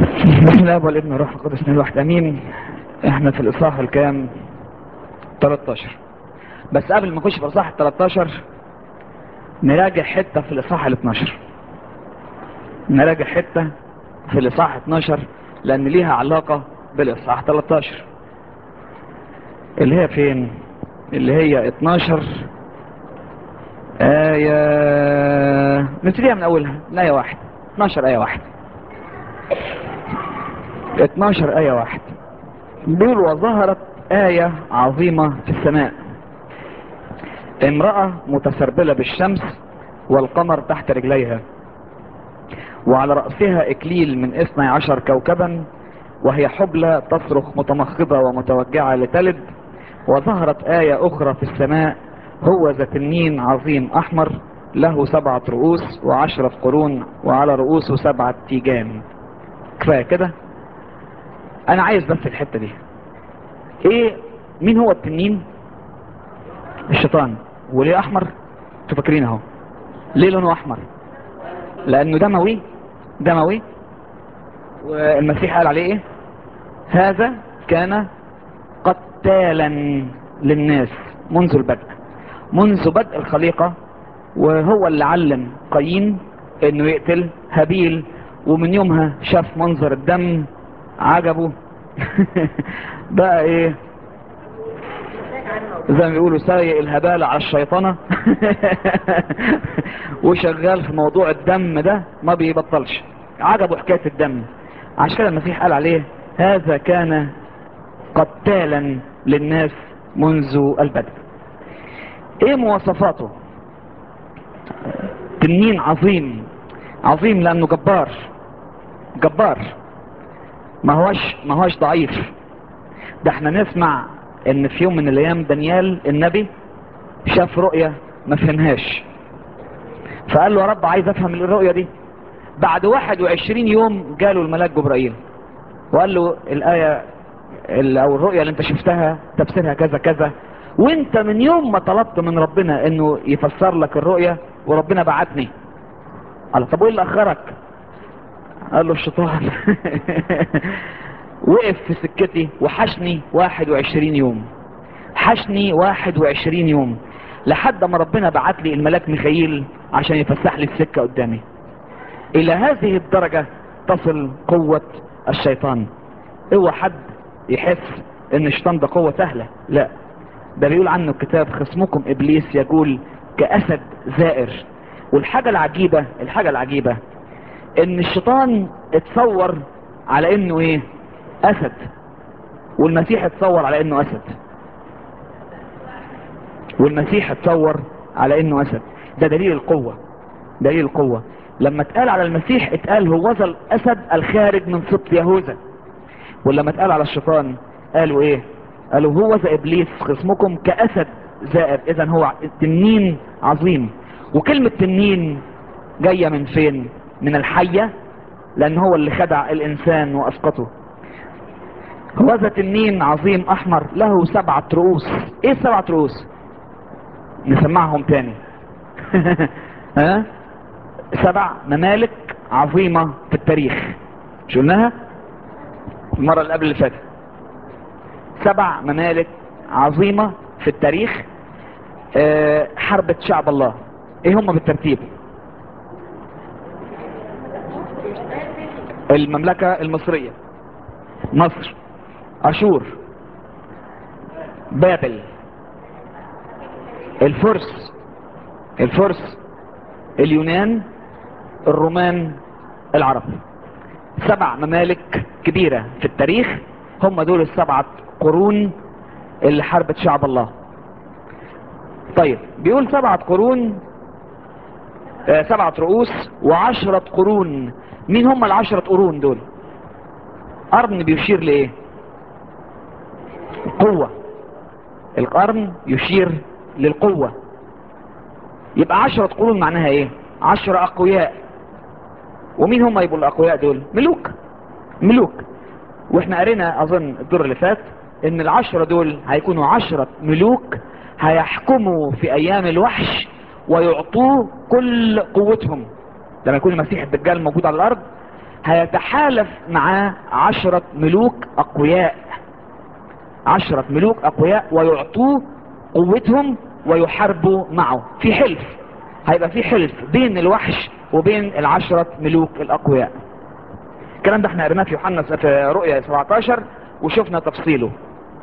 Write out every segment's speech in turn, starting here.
بسم الله والابن والروح القدس من الواحد امين احنا في الاصحاح الكام 13 بس قبل ما نخش في الاصحاح ال 13 نراجع حته في الاصحاح ال 12 نراجع حته في الاصحاح 12 لان ليها علاقه بالاصحاح 13 اللي هي فين اللي هي 12 آية نبتديها من أولها الآية واحد 12 آية واحد 12 آية واحد بيقول وظهرت آية عظيمة في السماء امرأة متسربلة بالشمس والقمر تحت رجليها وعلى رأسها إكليل من اثني عشر كوكبا وهي حبلى تصرخ متمخضة ومتوجعة لتلد وظهرت آية أخرى في السماء هو ذا تنين عظيم أحمر له سبعة رؤوس وعشرة قرون وعلى رؤوسه سبعة تيجان كفاية كده أنا عايز بس الحتة دي إيه مين هو التنين الشيطان وليه أحمر انتوا فاكرين اهو ليه لونه أحمر لأنه دموي دموي والمسيح قال عليه إيه هذا كان قتالا للناس منذ البدء منذ بدء الخليقة وهو اللي علم قايين انه يقتل هابيل ومن يومها شاف منظر الدم عجبه بقى ايه زي ما بيقولوا سايق الهبالة على الشيطنة وشغال في موضوع الدم ده ما بيبطلش عجبه حكاية الدم عشان كده المسيح قال عليه هذا كان قتالا للناس منذ البدء ايه مواصفاته تنين عظيم عظيم لانه جبار جبار ما هوش ما هوش ضعيف ده احنا نسمع ان في يوم من الايام دانيال النبي شاف رؤية ما فهمهاش فقال له يا رب عايز افهم الرؤية دي بعد 21 يوم جاله الملاك جبرائيل وقال له الآية او الرؤية اللي انت شفتها تفسيرها كذا كذا وانت من يوم ما طلبت من ربنا انه يفسر لك الرؤية وربنا بعتني قال طب وايه اللي اخرك قال له الشيطان وقف في سكتي وحشني 21 يوم حشني 21 يوم لحد ما ربنا بعت لي الملاك ميخائيل عشان يفسح لي السكة قدامي الى هذه الدرجة تصل قوة الشيطان اوعى حد يحس ان الشيطان ده قوة سهلة لا ده بيقول عنه الكتاب خصمكم ابليس يقول كاسد زائر والحاجة العجيبة الحاجة العجيبة ان الشيطان اتصور على انه ايه اسد والمسيح اتصور على انه اسد والمسيح اتصور على انه اسد ده دليل القوة دليل القوة لما اتقال على المسيح اتقال هو ذا الاسد الخارج من سبط يهوذا ولما اتقال على الشيطان قالوا ايه قالوا هو ذا ابليس خصمكم كاسد زائر اذا هو تنين عظيم وكلمة تنين جاية من فين من الحية لان هو اللي خدع الانسان واسقطه هو ذا تنين عظيم احمر له سبعة رؤوس ايه سبعة رؤوس نسمعهم تاني ها سبع ممالك عظيمة في التاريخ مش قلناها المرة اللي قبل اللي فاتت سبع ممالك عظيمة في التاريخ أه حربة شعب الله ايه هم بالترتيب المملكة المصرية مصر اشور بابل الفرس الفرس اليونان الرومان العرب سبع ممالك كبيرة في التاريخ هم دول السبعة قرون اللي حاربت شعب الله طيب بيقول سبعة قرون آه سبعة رؤوس وعشرة قرون مين هم العشرة قرون دول قرن بيشير لايه قوة القرن يشير للقوة يبقى عشرة قرون معناها ايه عشرة اقوياء ومين هم يبقوا الاقوياء دول ملوك ملوك واحنا قرينا اظن الدور اللي فات ان العشرة دول هيكونوا عشرة ملوك هيحكموا في ايام الوحش ويعطوه كل قوتهم لما يكون المسيح الدجال موجود على الارض هيتحالف معاه عشرة ملوك اقوياء عشرة ملوك اقوياء ويعطوه قوتهم ويحاربوا معه في حلف هيبقى في حلف بين الوحش وبين العشرة ملوك الاقوياء الكلام ده احنا قريناه في يوحنا في رؤيا 17 وشفنا تفصيله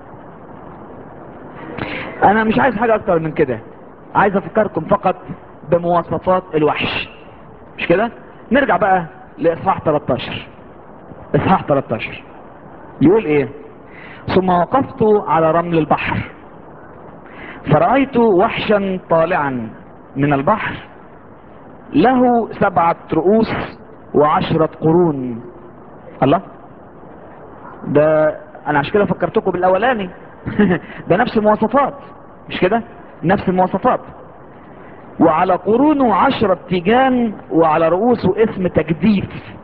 انا مش عايز حاجة اكتر من كده عايز افكركم فقط بمواصفات الوحش مش كده نرجع بقى لاصحاح 13 اصحاح 13 يقول ايه ثم وقفت على رمل البحر فرأيت وحشا طالعا من البحر له سبعة رؤوس وعشرة قرون الله ده انا عشان كده فكرتكم بالاولاني ده نفس المواصفات مش كده نفس المواصفات وعلى قرونه عشرة تيجان وعلى رؤوسه اسم تجديف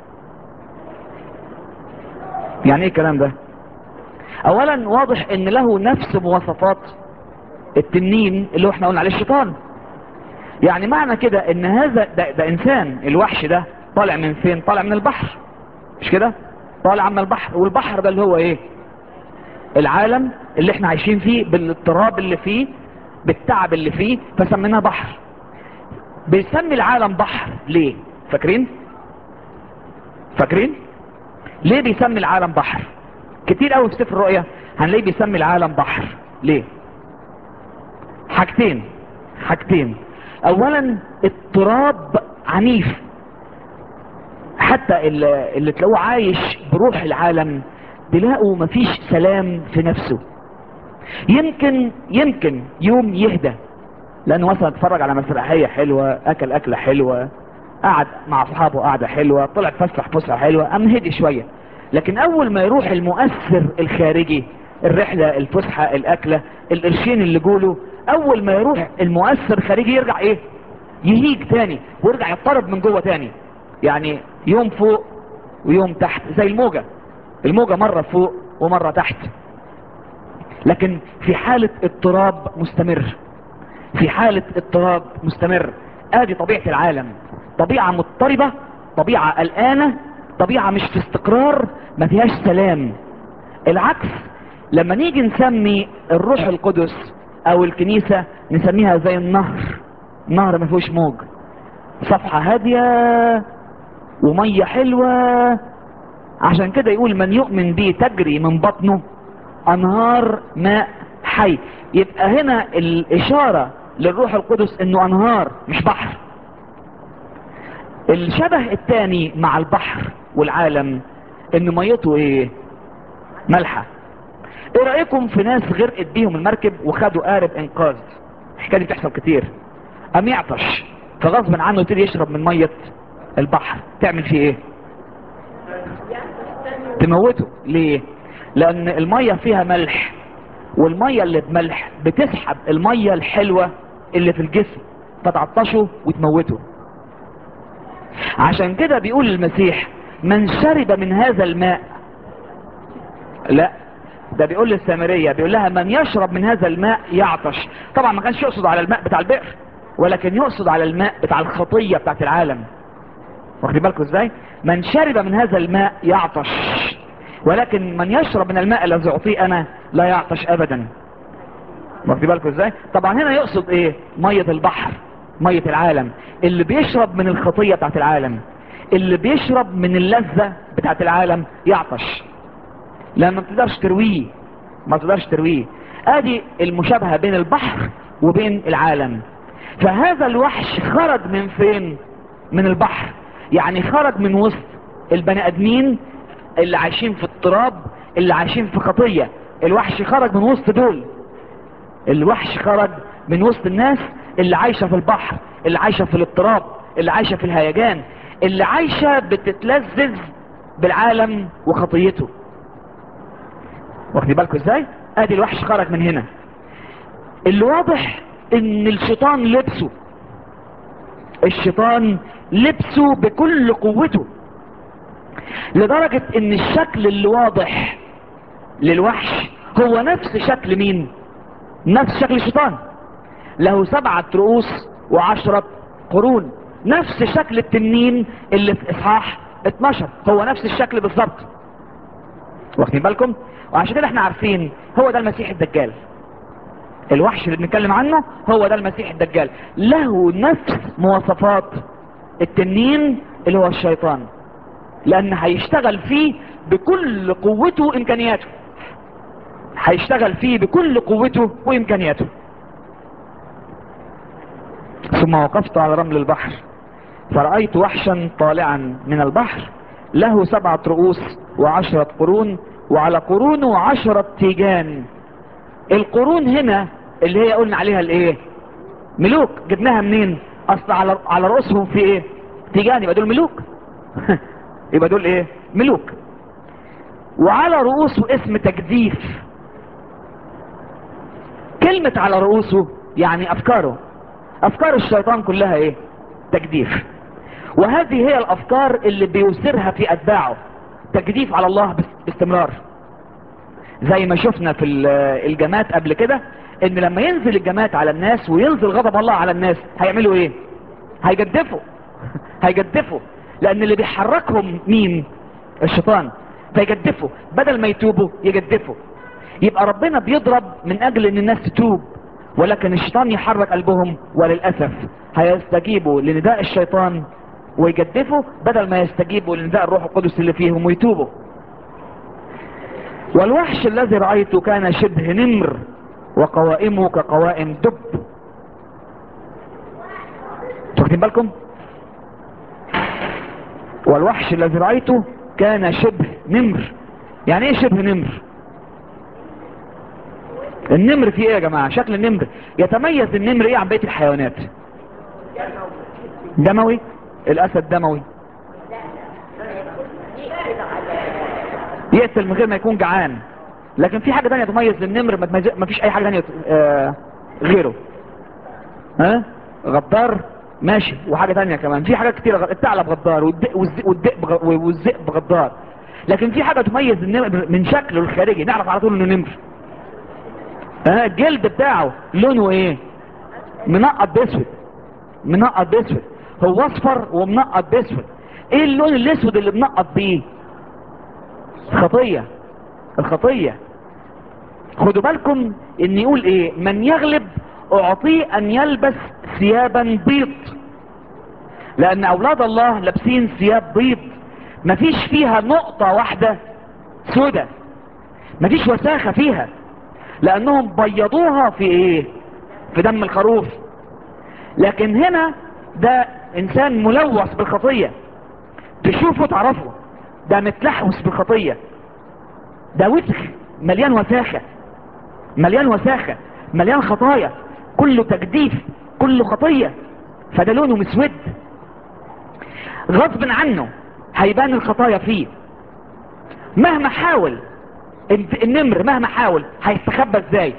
يعني ايه الكلام ده اولا واضح ان له نفس مواصفات التنين اللي هو احنا قلنا عليه الشيطان يعني معنى كده ان هذا ده, ده انسان الوحش ده طالع من فين طالع من البحر مش كده طالع من البحر والبحر ده اللي هو ايه العالم اللي احنا عايشين فيه بالاضطراب اللي فيه بالتعب اللي فيه فسميناه بحر بيسمي العالم بحر ليه فاكرين فاكرين ليه بيسمي العالم بحر كتير قوي في سفر الرؤيا هنلاقيه بيسمي العالم بحر ليه حاجتين حاجتين اولا اضطراب عنيف حتى اللي, اللي تلاقوه عايش بروح العالم تلاقوا مفيش سلام في نفسه يمكن يمكن يوم يهدى لانه مثلا اتفرج على مسرحية حلوة اكل اكلة حلوة قعد مع اصحابه قعدة حلوة طلع فسح فسحة حلوة قام هدي شوية لكن اول ما يروح المؤثر الخارجي الرحلة الفسحة الاكلة القرشين اللي جوله اول ما يروح المؤثر الخارجي يرجع ايه يهيج تاني ويرجع يضطرب من جوه تاني يعني يوم فوق ويوم تحت زي الموجة الموجة مرة فوق ومرة تحت لكن في حالة اضطراب مستمر في حالة اضطراب مستمر ادي طبيعة العالم طبيعة مضطربة طبيعة قلقانة طبيعة مش في استقرار ما فيهاش سلام العكس لما نيجي نسمي الروح القدس او الكنيسة نسميها زي النهر نهر ما فيهوش موج صفحة هادية ومية حلوة عشان كده يقول من يؤمن به تجري من بطنه انهار ماء حي يبقى هنا الاشارة للروح القدس انه انهار مش بحر الشبه الثاني مع البحر والعالم ان ميته ايه ملحة ايه رأيكم في ناس غرقت بيهم المركب وخدوا قارب انقاذ الحكاية دي بتحصل كتير قام يعطش فغصبا عنه يبتدي يشرب من مية البحر تعمل فيه ايه تموته ليه لان المية فيها ملح والمية اللي بملح بتسحب المية الحلوة اللي في الجسم فتعطشه وتموته عشان كده بيقول المسيح من شرب من هذا الماء لا ده بيقول للسامرية بيقول لها من يشرب من هذا الماء يعطش طبعا ما كانش يقصد على الماء بتاع البئر ولكن يقصد على الماء بتاع الخطية بتاعت العالم واخدين بالكم ازاي من شرب من هذا الماء يعطش ولكن من يشرب من الماء الذي اعطيه انا لا يعطش ابدا واخدين بالكم ازاي طبعا هنا يقصد ايه مية البحر مية العالم اللي بيشرب من الخطية بتاعت العالم اللي بيشرب من اللذة بتاعت العالم يعطش لان ما تقدرش ترويه ما تقدرش ترويه ادي المشابهة بين البحر وبين العالم فهذا الوحش خرج من فين من البحر يعني خرج من وسط البني ادمين اللي عايشين في اضطراب اللي عايشين في خطية الوحش خرج من وسط دول الوحش خرج من وسط الناس اللي عايشة في البحر اللي عايشة في الاضطراب اللي عايشة في الهيجان اللي عايشة بتتلذذ بالعالم وخطيته واخدي بالكم ازاي ادي الوحش خرج من هنا اللي واضح ان الشيطان لبسه الشيطان لبسه بكل قوته لدرجة ان الشكل اللي واضح للوحش هو نفس شكل مين نفس شكل الشيطان له سبعة رؤوس وعشرة قرون نفس شكل التنين اللي في اصحاح 12 هو نفس الشكل بالظبط واخدين بالكم وعشان كده احنا عارفين هو ده المسيح الدجال الوحش اللي بنتكلم عنه هو ده المسيح الدجال له نفس مواصفات التنين اللي هو الشيطان لان هيشتغل فيه بكل قوته وامكانياته هيشتغل فيه بكل قوته وامكانياته ثم وقفت على رمل البحر فرأيت وحشا طالعا من البحر له سبعة رؤوس وعشرة قرون وعلى قرونه عشرة تيجان القرون هنا اللي هي قلنا عليها الايه ملوك جبناها منين اصل على على رؤوسهم في ايه تيجان يبقى دول ملوك يبقى دول ايه ملوك وعلى رؤوسه اسم تجديف كلمة على رؤوسه يعني افكاره افكار الشيطان كلها ايه تجديف وهذه هي الافكار اللي بيثيرها في اتباعه تجديف على الله باستمرار زي ما شفنا في الجمات قبل كده ان لما ينزل الجمات على الناس وينزل غضب الله على الناس هيعملوا ايه هيجدفوا هيجدفوا لان اللي بيحركهم مين الشيطان فيجدفوا بدل ما يتوبوا يجدفوا يبقى ربنا بيضرب من اجل ان الناس تتوب ولكن الشيطان يحرك قلبهم وللأسف هيستجيبوا لنداء الشيطان ويجدفوا بدل ما يستجيبوا لنداء الروح القدس اللي فيهم ويتوبوا والوحش الذي رأيته كان شبه نمر وقوائمه كقوائم دب واخدين بالكم والوحش الذي رأيته كان شبه نمر يعني ايه شبه نمر النمر فيه ايه يا جماعة شكل النمر يتميز النمر ايه عن بقية الحيوانات دموي الاسد دموي يقتل من غير ما يكون جعان لكن في حاجة تانية تميز للنمر ما فيش اي حاجة تانية آه غيره ها غدار ماشي وحاجة تانية كمان في حاجات كتيرة الثعلب غدار والذئب والذئب غدار لكن في حاجة تميز النمر من شكله الخارجي نعرف على طول انه نمر ها الجلد بتاعه لونه ايه منقط باسود منقط باسود هو اصفر ومنقط باسود ايه اللون الاسود اللي منقط بيه خطية الخطية خدوا بالكم ان يقول ايه من يغلب اعطيه ان يلبس ثيابا بيض لان اولاد الله لابسين ثياب بيض مفيش فيها نقطة واحدة سودة مفيش وساخة فيها لانهم بيضوها في ايه في دم الخروف لكن هنا ده انسان ملوث بالخطية تشوفه تعرفه ده متلحوس بالخطية ده وسخ مليان وساخة مليان وساخة مليان خطايا كله تجديف كله خطية فده لونه مسود غصب عنه هيبان الخطايا فيه مهما حاول النمر مهما حاول هيستخبى ازاي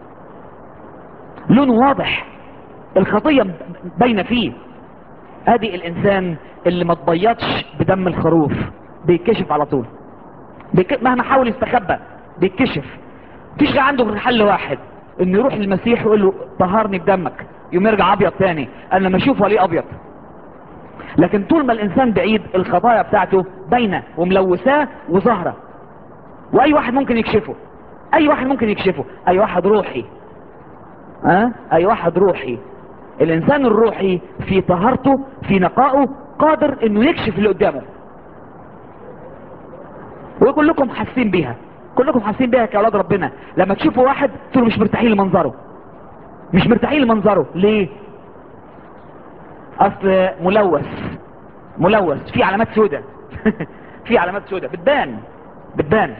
لونه واضح الخطية باينة فيه ادي الانسان اللي ما تبيضش بدم الخروف بيتكشف على طول بيك... مهما حاول يستخبى بيتكشف مفيش غير عنده غير حل واحد انه يروح للمسيح ويقول له طهرني بدمك يوم يرجع ابيض تاني انا لما اشوفه ليه ابيض لكن طول ما الانسان بعيد الخطايا بتاعته باينه وملوثاه وظاهره واي واحد ممكن يكشفه اي واحد ممكن يكشفه اي واحد روحي ها أه؟ اي واحد روحي الانسان الروحي في طهارته في نقائه قادر انه يكشف اللي قدامه وكلكم حاسين بيها كلكم حاسين بيها كاولاد ربنا لما تشوفوا واحد تقولوا مش مرتاحين لمنظره مش مرتاحين لمنظره ليه اصل ملوث ملوث في علامات سودة في علامات سودة بتبان بتبان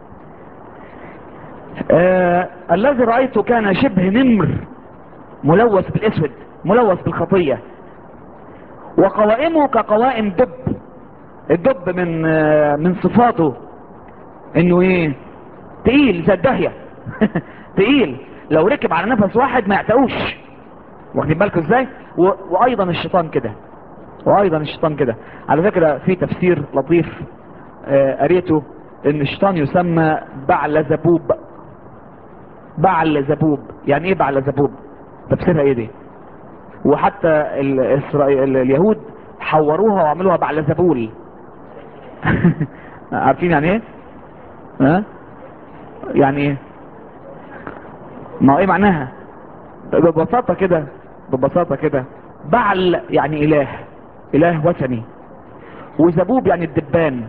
آه الذي رأيته كان شبه نمر ملوث بالاسود ملوث بالخطية وقوائمه كقوائم دب الدب من آه من صفاته انه ايه تقيل زي الدهية تقيل لو ركب على نفس واحد ما يعتقوش واخدين بالكم ازاي و... وايضا الشيطان كده وايضا الشيطان كده على فكرة في تفسير لطيف آه قريته ان الشيطان يسمى بعل زبوب بعل زبوب يعني ايه بعل زبوب تفسيرها ايه دي وحتى الإسرائيل اليهود حوروها وعملوها بعل زبول عارفين يعني ايه ها يعني ايه ما هو ايه معناها ببساطة كده ببساطة كده بعل يعني اله اله وثني وزبوب يعني الدبان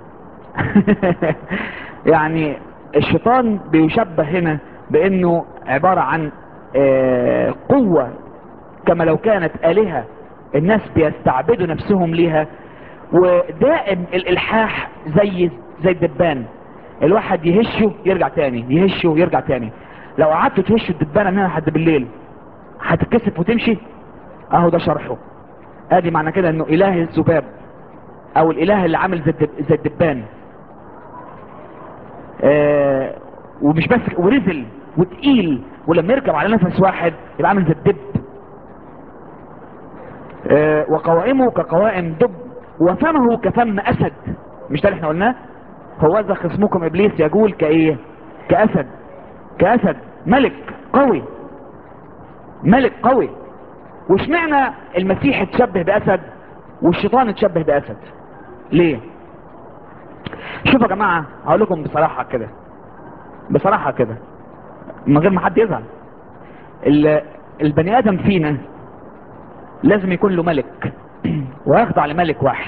يعني الشيطان بيشبه هنا بانه عبارة عن آه، قوة كما لو كانت آلهة الناس بيستعبدوا نفسهم ليها ودائم الالحاح زي زي الدبان الواحد يهشه يرجع تاني يهشه يرجع تاني لو قعدت تهش الدبانه منها لحد بالليل هتتكسف وتمشي اهو ده شرحه ادي معنى كده انه اله الذباب او الاله اللي عامل زي الدب- زي الدبان آه ومش بس ورزل وتقيل ولما يركب على نفس واحد يبقى عامل زي الدب آه وقوائمه كقوائم دب وفمه كفم اسد مش ده اللي احنا قلناه هو ذا خصمكم ابليس يقول كايه كاسد كاسد ملك قوي ملك قوي واشمعنى المسيح اتشبه باسد والشيطان اتشبه باسد ليه شوفوا يا جماعه هقول لكم بصراحه كده بصراحه كده من غير ما حد يزعل ال- البني ادم فينا لازم يكون له ملك ويخضع لملك واحد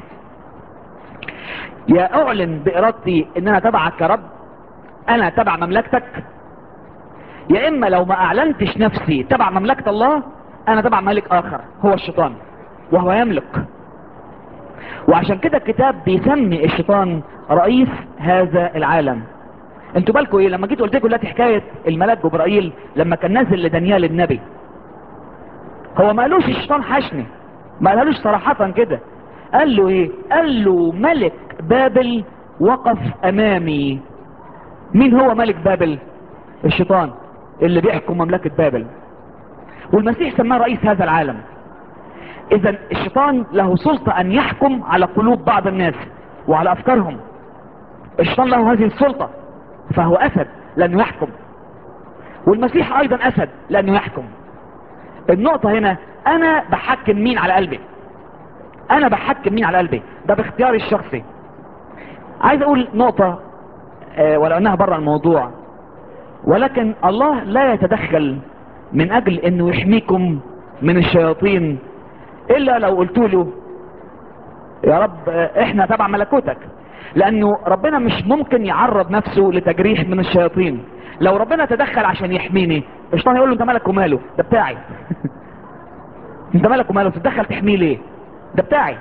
يا اعلن بارادتي ان انا تبعك يا رب انا تبع مملكتك يا اما لو ما اعلنتش نفسي تبع مملكة الله انا تبع ملك اخر هو الشيطان وهو يملك وعشان كده الكتاب بيسمي الشيطان رئيس هذا العالم انتوا بالكم ايه لما جيت قلت لكم دلوقتي حكايه الملاك جبرائيل لما كان نازل لدانيال النبي هو ما قالوش الشيطان حشني ما قالوش صراحه كده قال له ايه قال له ملك بابل وقف امامي مين هو ملك بابل الشيطان اللي بيحكم مملكه بابل والمسيح سماه رئيس هذا العالم اذا الشيطان له سلطه ان يحكم على قلوب بعض الناس وعلى افكارهم الشيطان له هذه السلطه فهو اسد لانه يحكم والمسيح ايضا اسد لانه يحكم النقطة هنا انا بحكم مين على قلبي انا بحكم مين على قلبي ده باختياري الشخصي عايز اقول نقطة آه، ولو انها بره الموضوع ولكن الله لا يتدخل من اجل انه يحميكم من الشياطين الا لو قلت له يا رب آه، احنا تبع ملكوتك لانه ربنا مش ممكن يعرض نفسه لتجريح من الشياطين لو ربنا تدخل عشان يحميني الشيطان يقول له انت مالك وماله ده بتاعي انت مالك وماله تتدخل تحميه ليه ده بتاعي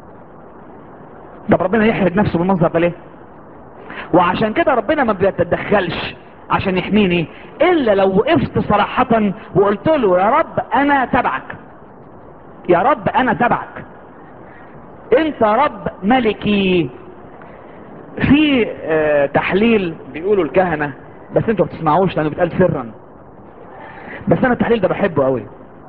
طب ربنا يحرج نفسه بالمنظر ده ليه وعشان كده ربنا ما بيتدخلش عشان يحميني الا لو وقفت صراحة وقلت له يا رب انا تبعك يا رب انا تبعك انت رب ملكي في آه، تحليل بيقولوا الكهنة بس انتوا ما بتسمعوش لانه بيتقال سرا بس انا التحليل ده بحبه قوي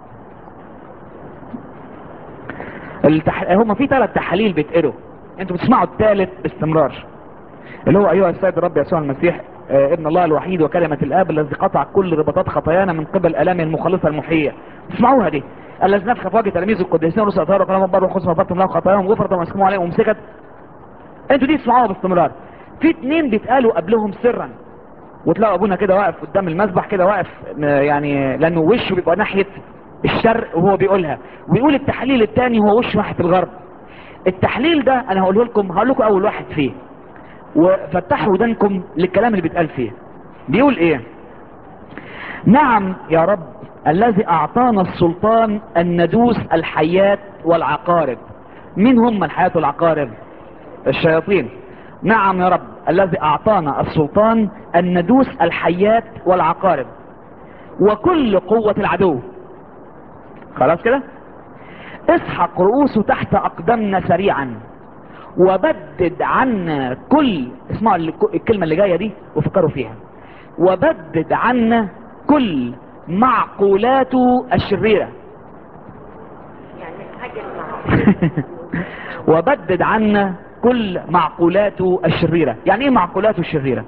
التح... هما في ثلاث تحاليل بيتقروا انتوا بتسمعوا الثالث باستمرار اللي هو ايها السيد الرب يسوع المسيح آه، ابن الله الوحيد وكلمة الاب الذي قطع كل رباطات خطايانا من قبل الامه المخلصة المحية تسمعوها دي الذي نفخ في وجه تلاميذ القديسين ورسل اطهار وكلام بر وخصم وفتم له خطاياهم غفرت ومسكموا عليهم ومسكت انتوا دي تسمعوها باستمرار في اتنين بيتقالوا قبلهم سرا وتلاقوا ابونا كده واقف قدام المسبح كده واقف آه، يعني لانه وشه بيبقى ناحية الشرق وهو بيقولها ويقول التحليل الثاني هو وشه ناحية الغرب التحليل ده انا هقوله لكم هقول لكم اول واحد فيه وفتحوا ودانكم للكلام اللي بيتقال فيه بيقول ايه نعم يا رب الذي اعطانا السلطان ان ندوس الحيات والعقارب مين هم الحيات والعقارب الشياطين نعم يا رب الذي اعطانا السلطان ان ندوس الحيات والعقارب وكل قوة العدو خلاص كده اسحق رؤوسه تحت اقدامنا سريعا وبدد عنا كل اسمعوا الك- الكلمة اللي جاية دي وفكروا فيها وبدد عنا كل معقولاته الشريرة يعني حاجة معه وبدد عنا كل معقولاته الشريرة يعني ايه معقولاته الشريرة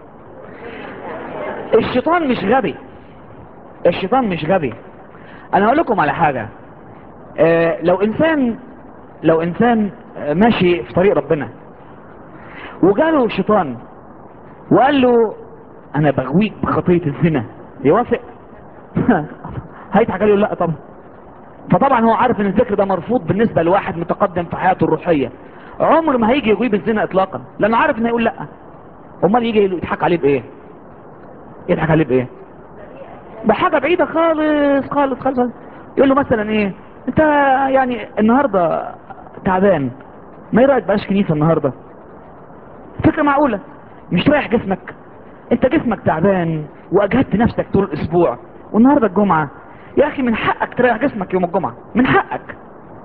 الشيطان مش غبي الشيطان مش غبي انا هقول لكم على حاجة آه لو انسان لو انسان آه، ماشي في طريق ربنا وجاله شيطان وقال له انا بغويك بخطية الزنا يوافق هيضحك عليه لا طبعا فطبعا هو عارف ان الفكر ده مرفوض بالنسبة لواحد متقدم في حياته الروحية عمر ما هيجي يغوي بالزنا اطلاقا لانه عارف انه يقول لا امال يجي يضحك عليه بايه يضحك عليه بايه بحاجة بعيدة خالص خالص خالص يقول له مثلا ايه انت يعني النهاردة تعبان ما ايه رايك بلاش كنيسة النهاردة فكرة معقولة مش رايح جسمك انت جسمك تعبان واجهدت نفسك طول الاسبوع والنهاردة الجمعة يا اخي من حقك تريح جسمك يوم الجمعة من حقك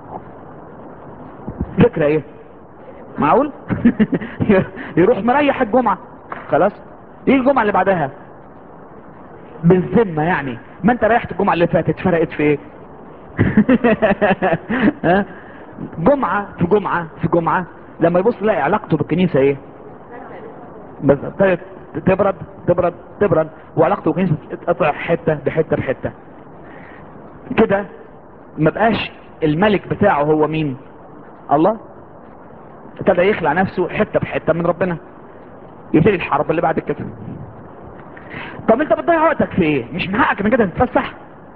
فكرة ايه معقول يروح مريح الجمعة خلاص ايه الجمعة اللي بعدها بالذمة يعني ما انت ريحت الجمعة اللي فاتت فرقت في ايه ها؟ جمعة في جمعة في جمعة لما يبص يلاقي علاقته بالكنيسة ايه بس ابتدت تبرد تبرد تبرد وعلاقته بالكنيسة تتقطع حتة بحتة بحتة كده ما بقاش الملك بتاعه هو مين الله ابتدى يخلع نفسه حتة بحتة من ربنا يبتدي الحرب اللي بعد كده طب انت بتضيع وقتك في ايه مش من حقك انك كده تتفسح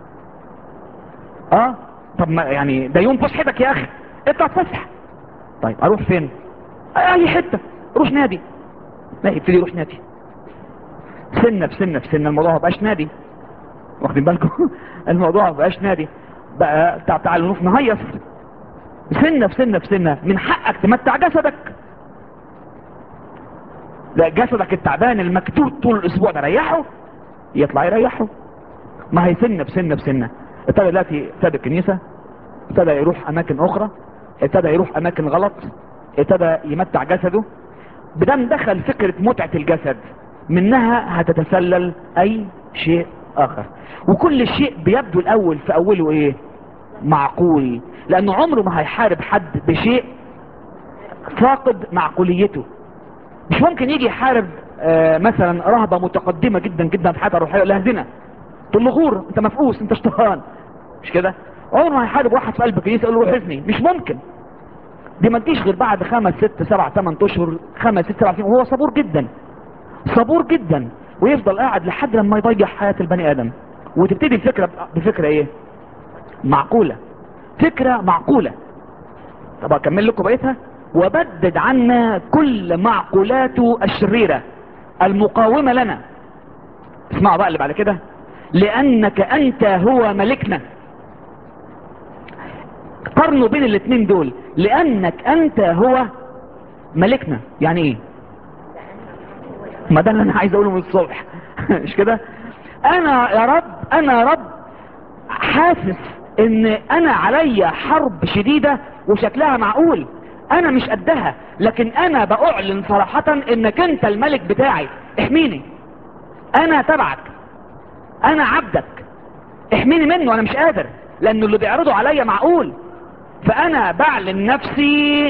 اه طب ما يعني ده يوم فسحتك يا اخي انت هتفسح طيب اروح فين اي حتة روح نادي لا يبتدي يروح نادي سنة بسنة بسنة الموضوع ما بقاش نادي واخدين بالكم الموضوع ما بقاش نادي بقى بتاع بتاع النوف نهيص سنة بسنة بسنة من حقك تمتع جسدك لا جسدك التعبان المكتوت طول الاسبوع ده ريحه يطلع يريحه ما هي سنة بسنة بسنة ابتدى دلوقتي ابتدى الكنيسة ابتدى يروح اماكن اخرى ابتدى يروح اماكن غلط ابتدى يمتع جسده بدم دخل فكرة متعة الجسد منها هتتسلل اي شيء اخر وكل شيء بيبدو الاول في اوله ايه معقول لانه عمره ما هيحارب حد بشيء فاقد معقوليته مش ممكن يجي يحارب آه مثلا رهبة متقدمة جدا جدا في حياتها الروحية لا هزنا تقول له غور انت مفقوس انت اشتهان مش كده عمره ما هيحارب واحد في قلب كنيسة يقول له روح حزني مش ممكن دي ما تجيش غير بعد خمس ست سبع ثمان اشهر خمس ست سبع سنين وهو صبور جدا صبور جدا ويفضل قاعد لحد لما يضيع حياة البني ادم وتبتدي الفكرة بفكرة ايه معقولة فكرة معقولة طب اكمل لكم بقيتها وبدد عنا كل معقولاته الشريرة المقاومة لنا اسمعوا بقى اللي بعد كده لانك انت هو ملكنا قارنوا بين الاثنين دول لانك انت هو ملكنا يعني ايه ما ده اللي انا عايز اقوله من الصبح مش كده انا يا رب انا يا رب حاسس ان انا عليا حرب شديدة وشكلها معقول انا مش قدها لكن انا باعلن صراحة انك انت الملك بتاعي احميني انا تبعك انا عبدك احميني منه انا مش قادر لانه اللي بيعرضه عليا معقول فانا بعلن نفسي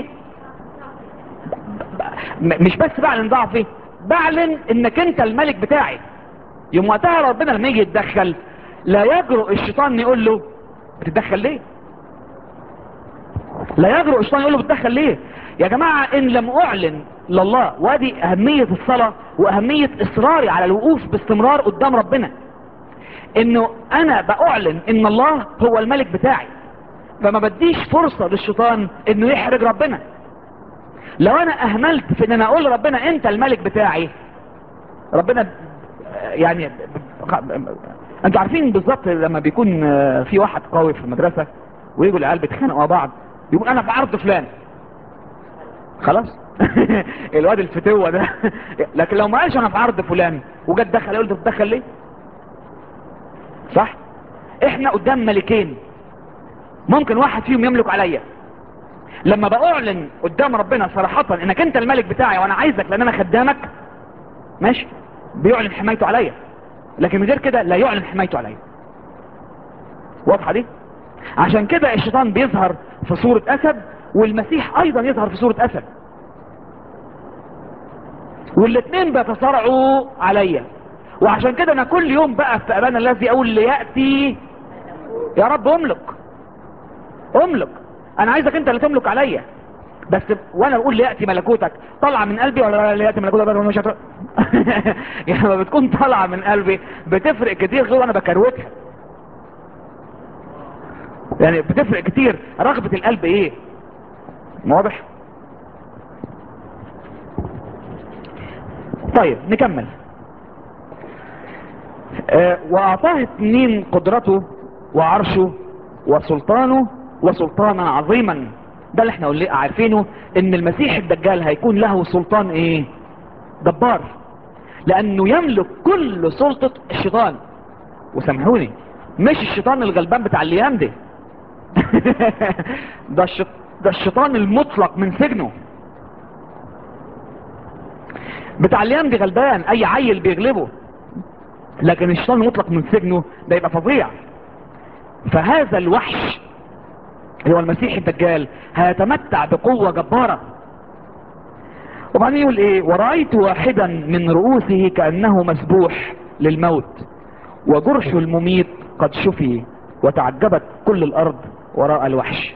مش بس بعلن ضعفي بعلن انك انت الملك بتاعي يوم وقتها ربنا لما يجي يتدخل لا يجرؤ الشيطان يقول له بتتدخل ليه لا يجرؤ الشيطان يقول له بتدخل ليه يا جماعة ان لم اعلن لله وادي اهمية الصلاة واهمية اصراري على الوقوف باستمرار قدام ربنا انه انا باعلن ان الله هو الملك بتاعي فما بديش فرصة للشيطان انه يحرج ربنا لو انا اهملت في ان انا اقول لربنا انت الملك بتاعي ربنا يعني انتوا عارفين بالظبط لما بيكون في واحد قوي في المدرسة ويجوا العيال بيتخانقوا مع بعض يقول انا في عرض فلان خلاص الواد الفتوة ده لكن لو ما قالش انا في عرض فلان وجد دخل يقول ده تدخل ليه صح احنا قدام ملكين ممكن واحد فيهم يملك عليا لما باعلن قدام ربنا صراحة انك انت الملك بتاعي وانا عايزك لان انا خدامك ماشي بيعلن حمايته عليا لكن من غير كده لا يعلن حمايته عليا واضحة دي عشان كده الشيطان بيظهر في صورة اسد والمسيح ايضا يظهر في صورة اسد والاثنين بيتصارعوا عليا وعشان كده انا كل يوم بقى في ابانا الذي اقول ليأتي يا رب املك املك انا عايزك انت اللي تملك عليا بس وانا بقول لياتي ملكوتك طالعه من قلبي ولا لياتي ملكوتك ولا مش هت- يعني لما بتكون طالعه من قلبي بتفرق كتير غير وانا بكروتها يعني بتفرق كتير رغبه القلب ايه واضح طيب نكمل آه، واعطاه اتنين قدرته وعرشه وسلطانه وسلطانا عظيما ده اللي احنا قلنا عارفينه ان المسيح الدجال هيكون له سلطان ايه جبار لانه يملك كل سلطة الشيطان وسامحوني مش الشيطان الغلبان بتاع الايام دي ده الشيط... ده الشيطان المطلق من سجنه بتاع الايام دي غلبان اي عيل بيغلبه لكن الشيطان المطلق من سجنه ده يبقى فظيع فهذا الوحش اللي هو المسيح الدجال هيتمتع بقوة جبارة وبعدين يقول ايه ورأيت واحدا من رؤوسه كأنه مسبوح للموت وجرح المميت قد شفي وتعجبت كل الارض وراء الوحش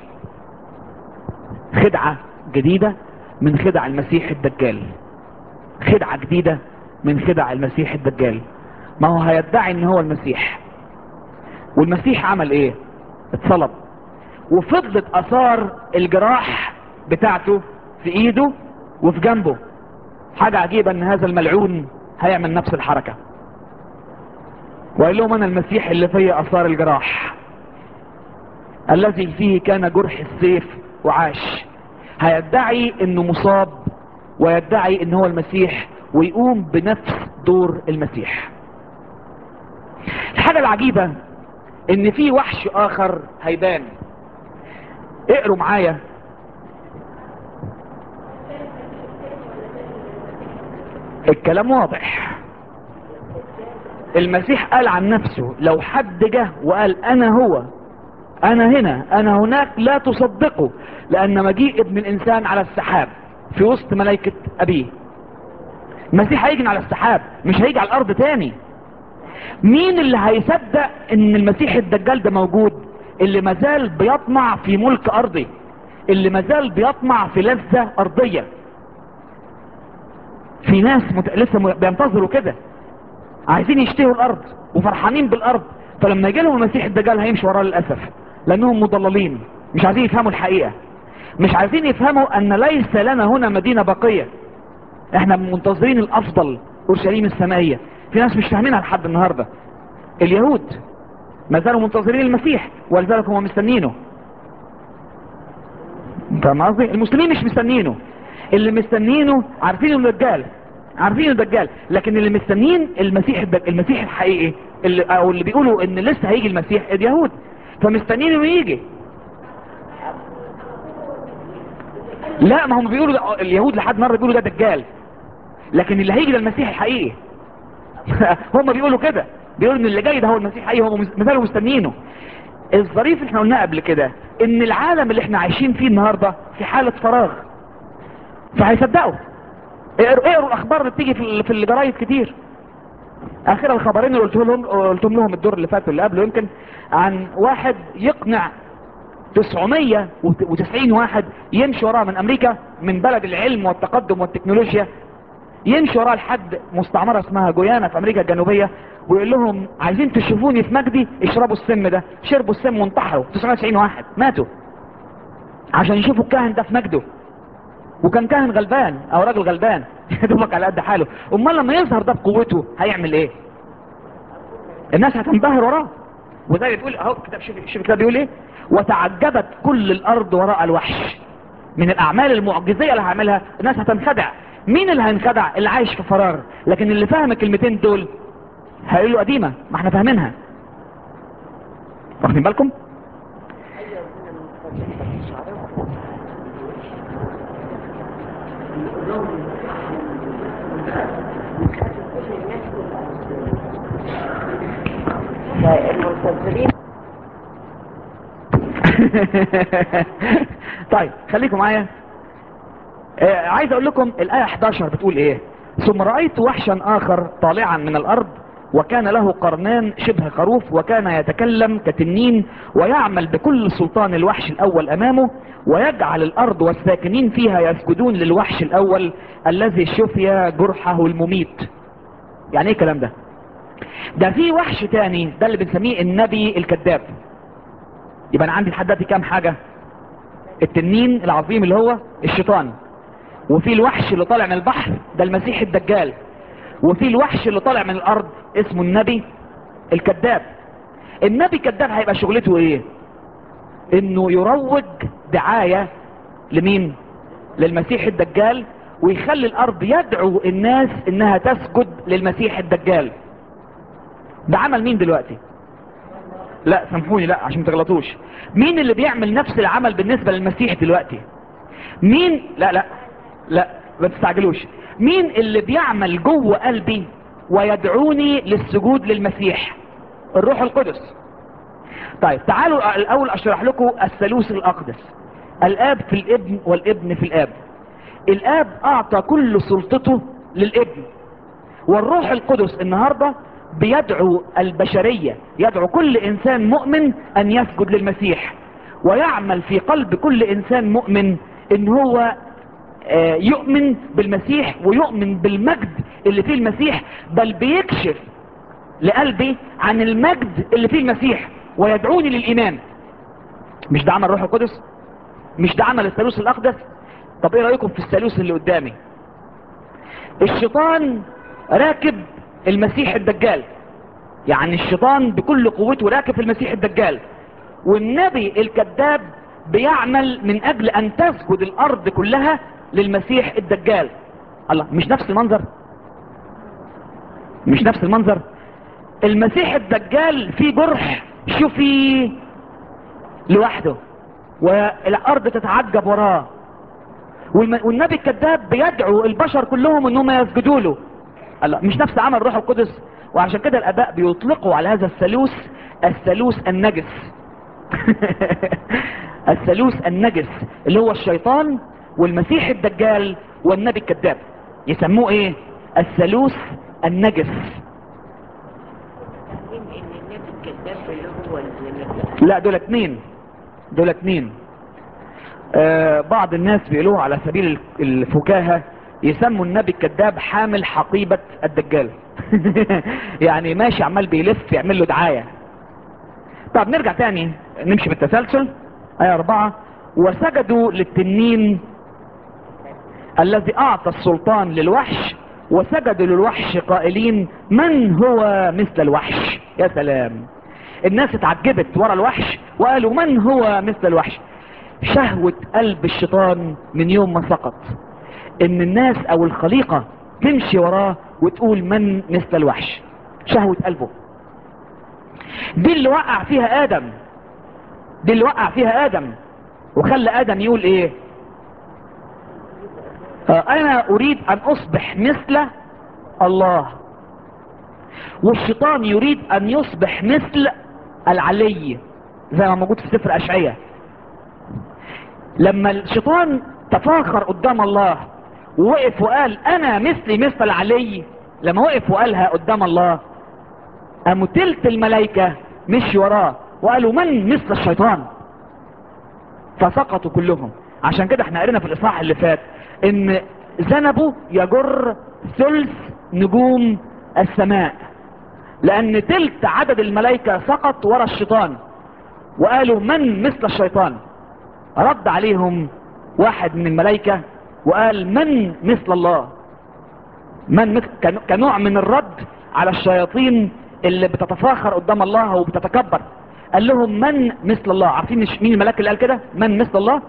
خدعة جديدة من خدع المسيح الدجال خدعة جديدة من خدع المسيح الدجال ما هو هيدعي ان هو المسيح والمسيح عمل ايه اتصلب وفضلت اثار الجراح بتاعته في ايده وفي جنبه حاجة عجيبة ان هذا الملعون هيعمل نفس الحركة وقال لهم انا المسيح اللي فيه اثار الجراح الذي فيه كان جرح السيف وعاش هيدعي انه مصاب ويدعي ان هو المسيح ويقوم بنفس دور المسيح الحاجة العجيبة ان في وحش اخر هيبان اقروا معايا الكلام واضح المسيح قال عن نفسه لو حد جه وقال انا هو انا هنا انا هناك لا تصدقه لان مجيء ابن الانسان على السحاب في وسط ملائكة ابيه المسيح هيجي على السحاب مش هيجي على الارض تاني مين اللي هيصدق ان المسيح الدجال ده موجود اللي مازال بيطمع في ملك ارضي اللي مازال بيطمع في لذة ارضية في ناس مت... لسه م... بينتظروا كده عايزين يشتهوا الارض وفرحانين بالارض فلما يجي لهم المسيح الدجال هيمشي وراه للاسف لانهم مضللين مش عايزين يفهموا الحقيقة مش عايزين يفهموا ان ليس لنا هنا مدينة باقية احنا منتظرين الافضل اورشليم السمائية في ناس مش فاهمينها لحد النهاردة اليهود ما زالوا منتظرين المسيح ولذلك هم مستنينه فاهم قصدي المسلمين مش مستنينه اللي مستنينه عارفين انه دجال عارفين انه دجال لكن اللي مستنيين المسيح الدج... المسيح الحقيقي اللي او اللي بيقولوا ان لسه هيجي المسيح اليهود فمستنيين انه يجي لا ما هم بيقولوا ده- اليهود لحد النهارده بيقولوا ده دجال لكن اللي هيجي ده المسيح الحقيقي هم بيقولوا كده بيقولوا ان اللي جاي ده هو المسيح الحقيقي هم مز- مثالوا مستنيينه الظريف اللي احنا قلناه قبل كده ان العالم اللي احنا عايشين فيه النهارده في حالة فراغ فهيصدقوا اقروا اقروا الاخبار اللي بتيجي في ال- في الجرايد كتير اخر الخبرين اللي قلت لهم قلتهم لهم الدور اللي فات واللي قبله يمكن عن واحد يقنع 990 واحد يمشي وراه من امريكا من بلد العلم والتقدم والتكنولوجيا يمشي وراه لحد مستعمرة اسمها جويانا في امريكا الجنوبية ويقول لهم عايزين تشوفوني في مجدي اشربوا السم ده شربوا السم وانتحروا 990 واحد ماتوا عشان يشوفوا الكاهن ده في مجده وكان كاهن غلبان او راجل غلبان يا دوبك على قد حاله امال لما يظهر ده بقوته هيعمل ايه الناس هتنبهر وراه وده بيقول اهو الكتاب شوف شوف الكتاب بيقول ايه وتعجبت كل الارض وراء الوحش من الاعمال المعجزيه اللي هعملها الناس هتنخدع مين اللي هينخدع اللي عايش في فراغ لكن اللي فاهم الكلمتين دول هيقول له قديمه ما احنا فاهمينها واخدين بالكم المنتظرين طيب خليكم معايا آه عايز اقول لكم الايه 11 بتقول ايه ثم رايت وحشا اخر طالعا من الارض وكان له قرنان شبه خروف وكان يتكلم كتنين ويعمل بكل سلطان الوحش الأول أمامه ويجعل الأرض والساكنين فيها يسجدون للوحش الأول الذي شفي جرحه المميت يعني ايه الكلام ده ده في وحش تاني ده اللي بنسميه النبي الكذاب يبقى انا عندي لحد دلوقتي كام حاجة التنين العظيم اللي هو الشيطان وفي الوحش اللي طالع من البحر ده المسيح الدجال وفي الوحش اللي طالع من الارض اسمه النبي الكذاب النبي الكذاب هيبقى شغلته ايه انه يروج دعاية لمين للمسيح الدجال ويخلي الارض يدعو الناس انها تسجد للمسيح الدجال ده عمل مين دلوقتي لا سامحوني لا عشان تغلطوش مين اللي بيعمل نفس العمل بالنسبة للمسيح دلوقتي مين لا لا لا ما تستعجلوش مين اللي بيعمل جوه قلبي ويدعوني للسجود للمسيح الروح القدس طيب تعالوا الاول اشرح لكم الثالوث الاقدس الاب في الابن والابن في الاب الاب اعطى كل سلطته للابن والروح القدس النهاردة بيدعو البشرية يدعو كل انسان مؤمن ان يسجد للمسيح ويعمل في قلب كل انسان مؤمن ان هو آه، يؤمن بالمسيح ويؤمن بالمجد اللي فيه المسيح بل بيكشف لقلبي عن المجد اللي فيه المسيح ويدعوني للإيمان مش ده عمل الروح القدس مش ده عمل الثالوث الأقدس طب ايه رأيكم في الثالوث اللي قدامي الشيطان راكب المسيح الدجال يعني الشيطان بكل قوته راكب في المسيح الدجال والنبي الكذاب بيعمل من اجل ان تسجد الارض كلها للمسيح الدجال الله مش نفس المنظر مش نفس المنظر المسيح الدجال فيه جرح شوفي لوحده والارض تتعجب وراه والم- والنبي الكذاب بيدعو البشر كلهم انهم يسجدوا له الله مش نفس عمل الروح القدس وعشان كده الاباء بيطلقوا على هذا الثالوث الثالوث النجس الثالوث النجس اللي هو الشيطان والمسيح الدجال والنبي الكذاب يسموه ايه الثالوث النجس فاهمين ان النبي الكذاب اللي هو اللي لا دول اتنين دول اتنين آه بعض الناس بيقولوها على سبيل ال- الفكاهة يسموا النبي الكذاب حامل حقيبة الدجال يعني ماشي عمال بيلف يعمل له دعاية طب نرجع تاني نمشي بالتسلسل آية أربعة وسجدوا للتنين الذي أعطى السلطان للوحش وسجدوا للوحش قائلين من هو مثل الوحش يا سلام الناس اتعجبت ورا الوحش وقالوا من هو مثل الوحش شهوة قلب الشيطان من يوم ما سقط ان الناس او الخليقة تمشي وراه وتقول من مثل الوحش شهوة قلبه دي اللي وقع فيها ادم دي اللي وقع فيها ادم وخلى ادم يقول ايه آه، انا اريد ان اصبح مثل الله والشيطان يريد ان يصبح مثل العلي زي ما موجود في سفر اشعياء لما الشيطان تفاخر قدام الله ووقف وقال انا مثلي مثل العلي لما وقف وقالها قدام الله قاموا تلت الملائكة مشي وراه وقالوا من مثل الشيطان فسقطوا كلهم عشان كده احنا قرينا في الاصحاح اللي فات ان ذنبه يجر ثلث نجوم السماء لان تلت عدد الملائكة سقط ورا الشيطان وقالوا من مثل الشيطان رد عليهم واحد من الملائكة وقال من مثل الله من مثل كن- كنوع من الرد على الشياطين اللي بتتفاخر قدام الله وبتتكبر قال لهم من مثل الله عارفين مش مين الملاك اللي قال كده من مثل الله